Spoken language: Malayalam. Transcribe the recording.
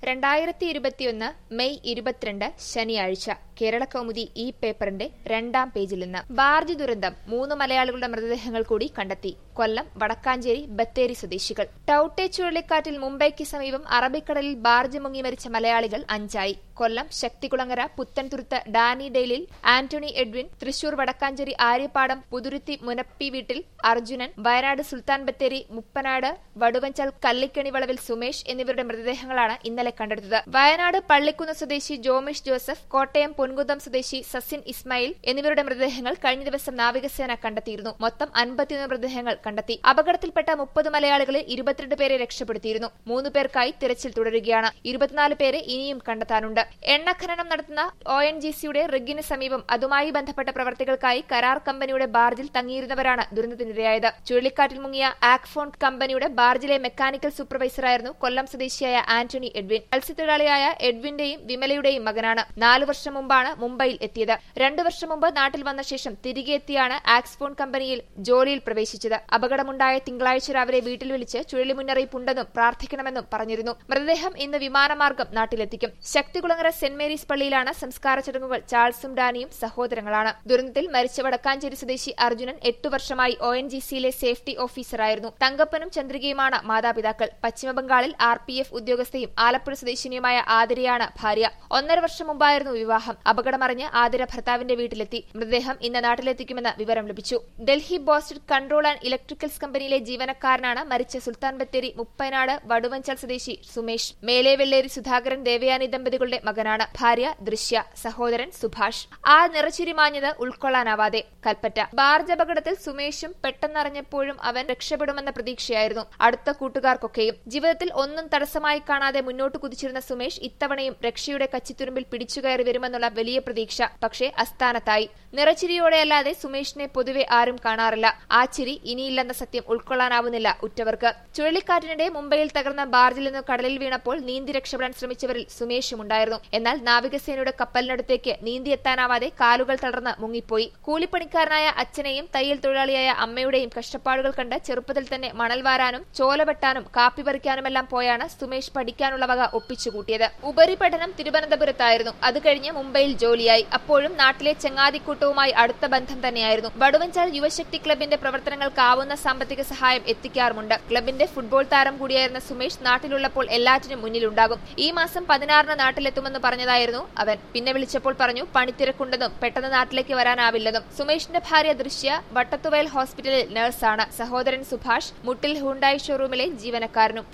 രണ്ടായിരത്തി ഇരുപത്തിയൊന്ന് മെയ് ഇരുപത്തിരണ്ട് ശനിയാഴ്ച കേരള കൗമുദി ഈ പേപ്പറിന്റെ രണ്ടാം പേജിൽ നിന്ന് ബാർജ് ദുരന്തം മൂന്ന് മലയാളികളുടെ മൃതദേഹങ്ങൾ കൂടി കണ്ടെത്തി കൊല്ലം വടക്കാഞ്ചേരി ബത്തേരി സ്വദേശികൾ ടൌട്ടെ ചുഴലിക്കാറ്റിൽ മുംബൈക്ക് സമീപം അറബിക്കടലിൽ ബാർജ് മുങ്ങി മരിച്ച മലയാളികൾ അഞ്ചായി കൊല്ലം ശക്തികുളങ്ങര പുത്തൻതുരുത്ത് ഡാനി ഡെയിലിൽ ആന്റണി എഡ്വിൻ തൃശൂർ വടക്കാഞ്ചേരി ആര്യപ്പാടം പുതുരുത്തി മുനപ്പി വീട്ടിൽ അർജുനൻ വയനാട് സുൽത്താൻ ബത്തേരി മുപ്പനാട് വടുവഞ്ചൽ കല്ലിക്കണി വളവിൽ സുമേഷ് എന്നിവരുടെ മൃതദേഹങ്ങളാണ് ഇന്നലെ കണ്ടെടുത്തത് വയനാട് പള്ളിക്കുന്ന് സ്വദേശി ജോമിഷ് ജോസഫ് കോട്ടയം പൊൻകുന്നം സ്വദേശി സസിൻ ഇസ്മായിൽ എന്നിവരുടെ മൃതദേഹങ്ങൾ കഴിഞ്ഞ ദിവസം നാവികസേന കണ്ടെത്തിയിരുന്നു മൊത്തം അൻപത്തിയൊന്ന് മൃതദേഹങ്ങൾ കണ്ടെത്തി അപകടത്തിൽപ്പെട്ട മുപ്പത് മലയാളികളിൽ ഇരുപത്തിരണ്ട് പേരെ രക്ഷപ്പെടുത്തിയിരുന്നു മൂന്ന് പേർക്കായി തിരച്ചിൽ തുടരുകയാണ് ഇരുപത്തിനാല് പേരെ ഇനിയും കണ്ടെത്താനുണ്ട് എണ്ണ ഖനനം നടത്തുന്ന ഒ എൻ ജി സിയുടെ റിഗിന് സമീപം അതുമായി ബന്ധപ്പെട്ട പ്രവർത്തികൾക്കായി കരാർ കമ്പനിയുടെ ബാർജിൽ തങ്ങിയിരുന്നവരാണ് ദുരന്തത്തിനിരയായത് ചുഴലിക്കാറ്റിൽ മുങ്ങിയ ആക്ഫോൺ കമ്പനിയുടെ ബാർജിലെ മെക്കാനിക്കൽ സൂപ്പർവൈസറായിരുന്നു കൊല്ലം സ്വദേശിയായ ആന്റണി എഡ്വിൻ മത്സ്യത്തൊഴിലാളിയായ എഡ്വിന്റെയും വിമലയുടെയും മകനാണ് നാലു വർഷം മുമ്പാണ് മുംബൈയിൽ എത്തിയത് രണ്ടു വർഷം മുമ്പ് നാട്ടിൽ വന്ന ശേഷം തിരികെ എത്തിയാണ് ആക്സ്ഫോൺ കമ്പനിയിൽ ജോലിയിൽ പ്രവേശിച്ചത് അപകടമുണ്ടായ തിങ്കളാഴ്ച രാവിലെ വീട്ടിൽ വിളിച്ച് ചുഴലി മുന്നറിയിപ്പുണ്ടെന്നും പ്രാർത്ഥിക്കണമെന്നും പറഞ്ഞിരുന്നു മൃതദേഹം ഇന്ന് വിമാനമാർഗം നാട്ടിലെത്തിക്കും ശക്തികുളങ്ങര സെന്റ് മേരീസ് പള്ളിയിലാണ് സംസ്കാര ചടങ്ങുകൾ ചാൾസും ഡാനിയും സഹോദരങ്ങളാണ് ദുരന്തത്തിൽ മരിച്ച വടക്കാഞ്ചേരി സ്വദേശി അർജുനൻ എട്ടു വർഷമായി ഒ എൻ ജി സിയിലെ സേഫ്റ്റി ഓഫീസറായിരുന്നു തങ്കപ്പനും ചന്ദ്രികയുമാണ് മാതാപിതാക്കൾ പശ്ചിമബംഗാളിൽ ആർ പി എഫ് ഉദ്യോഗസ്ഥയും ആലപ്പുഴ സ്വദേശിനിയുമായ ആതിരയാണ് ഭാര്യ ഒന്നര വർഷം മുമ്പായിരുന്നു വിവാഹം അപകടമറിഞ്ഞ് ആതിര ഭർത്താവിന്റെ വീട്ടിലെത്തി മൃതദേഹം ഇന്ന് നാട്ടിലെത്തിക്കുമെന്ന് വിവരം ലഭിച്ചു ഡൽഹി ബോസ്റ്റഡ് കൺട്രോൾ ആൻഡ് ഇലക്ട്രിക്കൽസ് കമ്പനിയിലെ ജീവനക്കാരനാണ് മരിച്ച സുൽത്താൻ ബത്തേരി മുപ്പനാട് വടുവഞ്ചൽ സ്വദേശി സുമേഷ് മേലെ വെള്ളേരി സുധാകരൻ ദേവയാനി ദമ്പതികളുടെ മകനാണ് ഭാര്യ ദൃശ്യ സഹോദരൻ സുഭാഷ് ആ നിറച്ചിരി മാഞ്ഞത് ഉൾക്കൊള്ളാനാവാതെ കൽപ്പറ്റ ബാർജ് അപകടത്തിൽ സുമേഷും പെട്ടെന്നറിഞ്ഞപ്പോഴും അവൻ രക്ഷപ്പെടുമെന്ന പ്രതീക്ഷയായിരുന്നു അടുത്ത കൂട്ടുകാർക്കൊക്കെയും ജീവിതത്തിൽ ഒന്നും തടസ്സമായി കാണാതെ മുന്നോട്ട് കുതിച്ചിരുന്ന സുമേഷ് ഇത്തവണയും രക്ഷയുടെ കച്ചിത്തുരുമ്പിൽ പിടിച്ചുകയറി വരുമെന്നുള്ള വലിയ പ്രതീക്ഷ പക്ഷേ അസ്ഥാനത്തായി നിറച്ചിരിയോടെയല്ലാതെ സുമേഷിനെ പൊതുവെ ആരും കാണാറില്ല ആ ചിരി ഇനിയില്ലെന്ന സത്യം ഉൾക്കൊള്ളാനാവുന്നില്ല ഉറ്റവർക്ക് ചുഴലിക്കാറ്റിനിടെ മുംബൈയിൽ തകർന്ന ബാർജിൽ നിന്ന് കടലിൽ വീണപ്പോൾ നീന്തി രക്ഷപ്പെടാൻ ശ്രമിച്ചവരിൽ സുമേഷും ഉണ്ടായിരുന്നു എന്നാൽ നാവികസേനയുടെ കപ്പലിനടുത്തേക്ക് നീന്തിയെത്താനാവാതെ കാലുകൾ തളർന്ന് മുങ്ങിപ്പോയി കൂലിപ്പണിക്കാരനായ അച്ഛനെയും തയ്യൽ തൊഴിലാളിയായ അമ്മയുടെയും കഷ്ടപ്പാടുകൾ കണ്ട് ചെറുപ്പത്തിൽ തന്നെ മണൽ വാരാനും ചോല വെട്ടാനും കാപ്പി പറിക്കാനുമെല്ലാം പോയാണ് സുമേഷ് പഠിക്കാനുള്ള വക ഒപ്പിച്ചുകൂട്ടിയത് ഉപരിപഠനം തിരുവനന്തപുരത്തായിരുന്നു അത് കഴിഞ്ഞ് മുംബൈയിൽ ജോലിയായി അപ്പോഴും നാട്ടിലെ ചങ്ങാതിക്കൂട്ടവുമായി അടുത്ത ബന്ധം തന്നെയായിരുന്നു വടുവഞ്ചാൽ യുവശക്തി ക്ലബിന്റെ പ്രവർത്തനങ്ങൾക്കാവുന്ന സാമ്പത്തിക സഹായം എത്തിക്കാറുമുണ്ട് ക്ലബിന്റെ ഫുട്ബോൾ താരം കൂടിയായിരുന്ന സുമേഷ് നാട്ടിലുള്ളപ്പോൾ എല്ലാറ്റിനും മുന്നിലുണ്ടാകും ഈ മാസം പതിനാറിന് നാട്ടിലെത്തുമെന്ന് പറഞ്ഞതായിരുന്നു അവൻ പിന്നെ വിളിച്ചപ്പോൾ പറഞ്ഞു പണിത്തിരക്കുണ്ടെന്നും പെട്ടെന്ന് നാട്ടിലേക്ക് വരാനാവില്ലെന്നും സുമേഷിന്റെ ഭാര്യ ദൃശ്യ വട്ടത്തുവയൽ ഹോസ്പിറ്റലിൽ നഴ്സാണ് സഹോദരൻ സുഭാഷ് മുട്ടിൽ ഹുണ്ടായി ഷോറൂമിലെ ജീവനക്കാരനും